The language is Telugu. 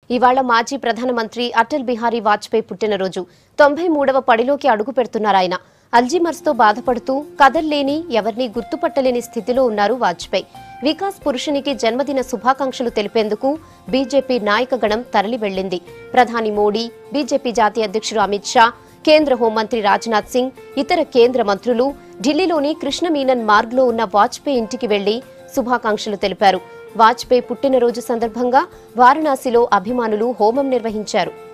ఇవాళ మాజీ ప్రధానమంత్రి అటల్ బిహారీ వాజ్పేయి పుట్టినరోజు తొంభై మూడవ పడిలోకి అడుగు పెడుతున్నారాయన అల్జీమర్స్ తో బాధపడుతూ కదల్లేని ఎవరినీ గుర్తుపట్టలేని స్థితిలో ఉన్నారు వాజ్పేయి వికాస్ పురుషునికి జన్మదిన శుభాకాంక్షలు తెలిపేందుకు బీజేపీ నాయకగణం తరలి వెళ్లింది ప్రధాని మోడీ బీజేపీ జాతీయ అధ్యక్షుడు అమిత్ షా కేంద్ర హోంమంత్రి రాజ్నాథ్ సింగ్ ఇతర కేంద్ర మంత్రులు ఢిల్లీలోని కృష్ణమీనన్ మార్గ్లో ఉన్న వాజ్పేయి ఇంటికి వెళ్లి శుభాకాంక్షలు తెలిపారు వాజ్పేయి పుట్టినరోజు సందర్భంగా వారణాసిలో అభిమానులు హోమం నిర్వహించారు